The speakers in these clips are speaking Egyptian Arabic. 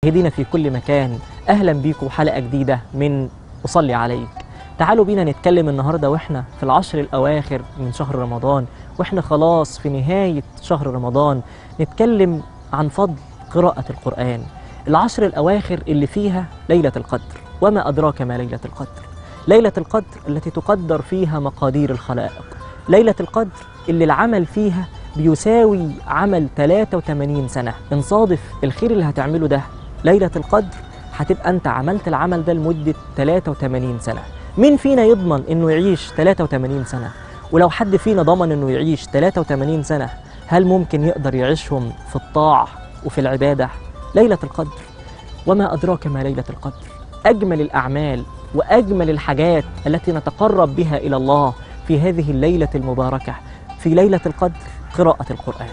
مشاهدينا في كل مكان أهلا بيكم حلقة جديدة من أصلي عليك تعالوا بينا نتكلم النهاردة وإحنا في العشر الأواخر من شهر رمضان وإحنا خلاص في نهاية شهر رمضان نتكلم عن فضل قراءة القرآن العشر الأواخر اللي فيها ليلة القدر وما أدراك ما ليلة القدر ليلة القدر التي تقدر فيها مقادير الخلائق ليلة القدر اللي العمل فيها بيساوي عمل 83 سنة إن صادف الخير اللي هتعمله ده ليلة القدر هتبقى أنت عملت العمل ده لمدة 83 سنة مين فينا يضمن إنه يعيش 83 سنة ولو حد فينا ضمن إنه يعيش 83 سنة هل ممكن يقدر يعيشهم في الطاعة وفي العبادة ليلة القدر وما أدراك ما ليلة القدر أجمل الأعمال وأجمل الحاجات التي نتقرب بها إلى الله في هذه الليلة المباركة في ليلة القدر قراءة القرآن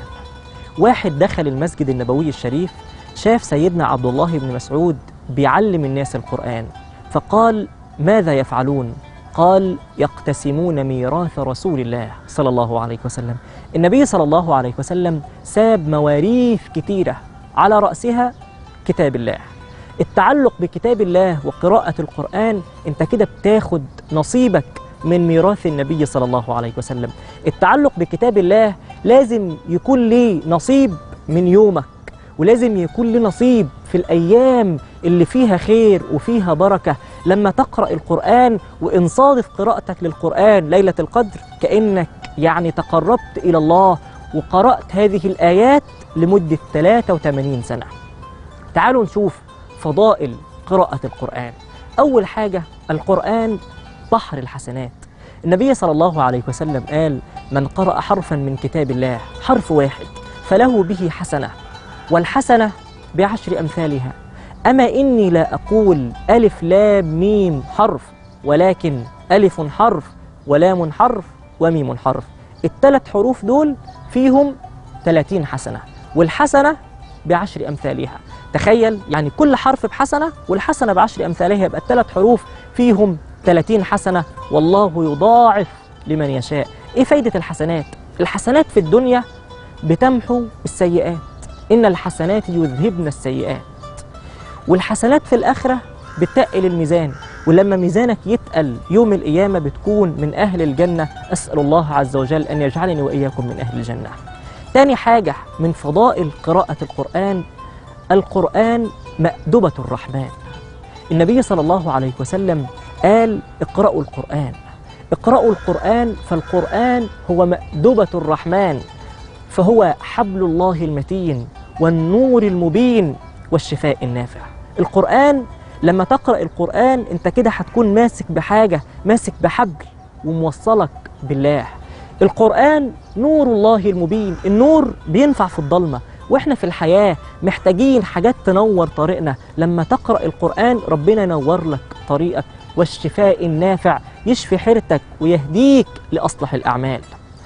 واحد دخل المسجد النبوي الشريف شاف سيدنا عبد الله بن مسعود بيعلم الناس القرآن فقال ماذا يفعلون؟ قال يقتسمون ميراث رسول الله صلى الله عليه وسلم النبي صلى الله عليه وسلم ساب مواريث كتيرة على رأسها كتاب الله التعلق بكتاب الله وقراءة القرآن انت كده بتاخد نصيبك من ميراث النبي صلى الله عليه وسلم التعلق بكتاب الله لازم يكون ليه نصيب من يومك ولازم يكون له نصيب في الأيام اللي فيها خير وفيها بركة لما تقرأ القرآن وإن صادف قراءتك للقرآن ليلة القدر كأنك يعني تقربت إلى الله وقرأت هذه الآيات لمدة 83 سنة تعالوا نشوف فضائل قراءة القرآن أول حاجة القرآن بحر الحسنات النبي صلى الله عليه وسلم قال من قرأ حرفا من كتاب الله حرف واحد فله به حسنة والحسنة بعشر أمثالها أما إني لا أقول ألف لام ميم حرف ولكن ألف حرف ولام حرف وميم حرف الثلاث حروف دول فيهم 30 حسنة والحسنة بعشر أمثالها تخيل يعني كل حرف بحسنة والحسنة بعشر أمثالها يبقى الثلاث حروف فيهم 30 حسنة والله يضاعف لمن يشاء إيه فايدة الحسنات؟ الحسنات في الدنيا بتمحو السيئات إن الحسنات يذهبن السيئات والحسنات في الآخرة بتقل الميزان ولما ميزانك يتقل يوم القيامة بتكون من أهل الجنة أسأل الله عز وجل أن يجعلني وإياكم من أهل الجنة تاني حاجة من فضائل قراءة القرآن القرآن مأدبة الرحمن النبي صلى الله عليه وسلم قال اقرأوا القرآن اقرأوا القرآن فالقرآن هو مأدبة الرحمن فهو حبل الله المتين والنور المبين والشفاء النافع القرآن لما تقرأ القرآن انت كده هتكون ماسك بحاجة ماسك بحبل وموصلك بالله القرآن نور الله المبين النور بينفع في الضلمة واحنا في الحياة محتاجين حاجات تنور طريقنا لما تقرأ القرآن ربنا ينور لك طريقك والشفاء النافع يشفي حيرتك ويهديك لأصلح الأعمال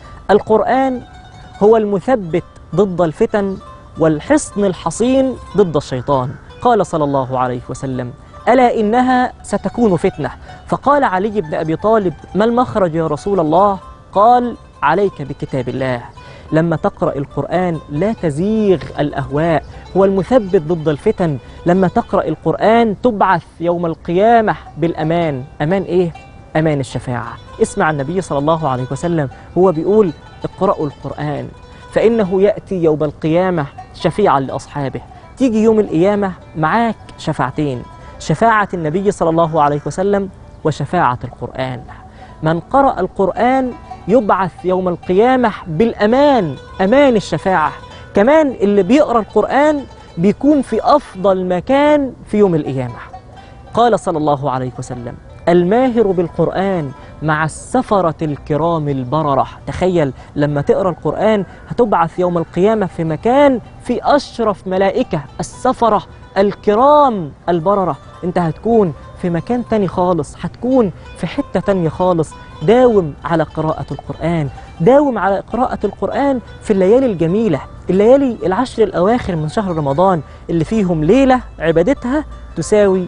القرآن هو المثبت ضد الفتن والحصن الحصين ضد الشيطان قال صلى الله عليه وسلم ألا إنها ستكون فتنة فقال علي بن أبي طالب ما المخرج يا رسول الله قال عليك بكتاب الله لما تقرأ القرآن لا تزيغ الأهواء هو المثبت ضد الفتن لما تقرأ القرآن تبعث يوم القيامة بالأمان أمان إيه؟ أمان الشفاعة اسمع النبي صلى الله عليه وسلم هو بيقول اقرأوا القرآن فإنه يأتي يوم القيامة شفيعا لأصحابه تيجي يوم القيامة معاك شفاعتين شفاعة النبي صلى الله عليه وسلم وشفاعة القرآن من قرأ القرآن يبعث يوم القيامة بالأمان أمان الشفاعة كمان اللي بيقرأ القرآن بيكون في أفضل مكان في يوم القيامة قال صلى الله عليه وسلم الماهر بالقرآن مع السفرة الكرام البررة تخيل لما تقرأ القرآن هتبعث يوم القيامة في مكان في أشرف ملائكة السفرة الكرام البررة انت هتكون في مكان تاني خالص هتكون في حتة تانية خالص داوم على قراءة القرآن داوم على قراءة القرآن في الليالي الجميلة الليالي العشر الأواخر من شهر رمضان اللي فيهم ليلة عبادتها تساوي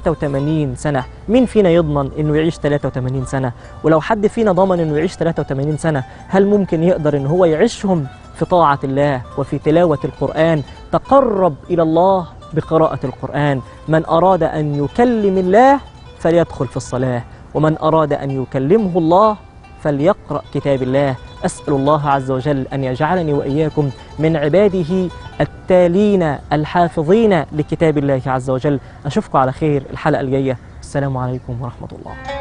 83 سنة مين فينا يضمن انه يعيش 83 سنة ولو حد فينا ضمن انه يعيش 83 سنة هل ممكن يقدر ان هو يعيشهم في طاعة الله وفي تلاوة القرآن تقرب إلى الله بقراءة القرآن من أراد أن يكلم الله فليدخل في الصلاة ومن أراد أن يكلمه الله فليقرأ كتاب الله أسأل الله عز وجل أن يجعلني وإياكم من عباده التالين الحافظين لكتاب الله عز وجل أشوفكم على خير الحلقة الجاية السلام عليكم ورحمة الله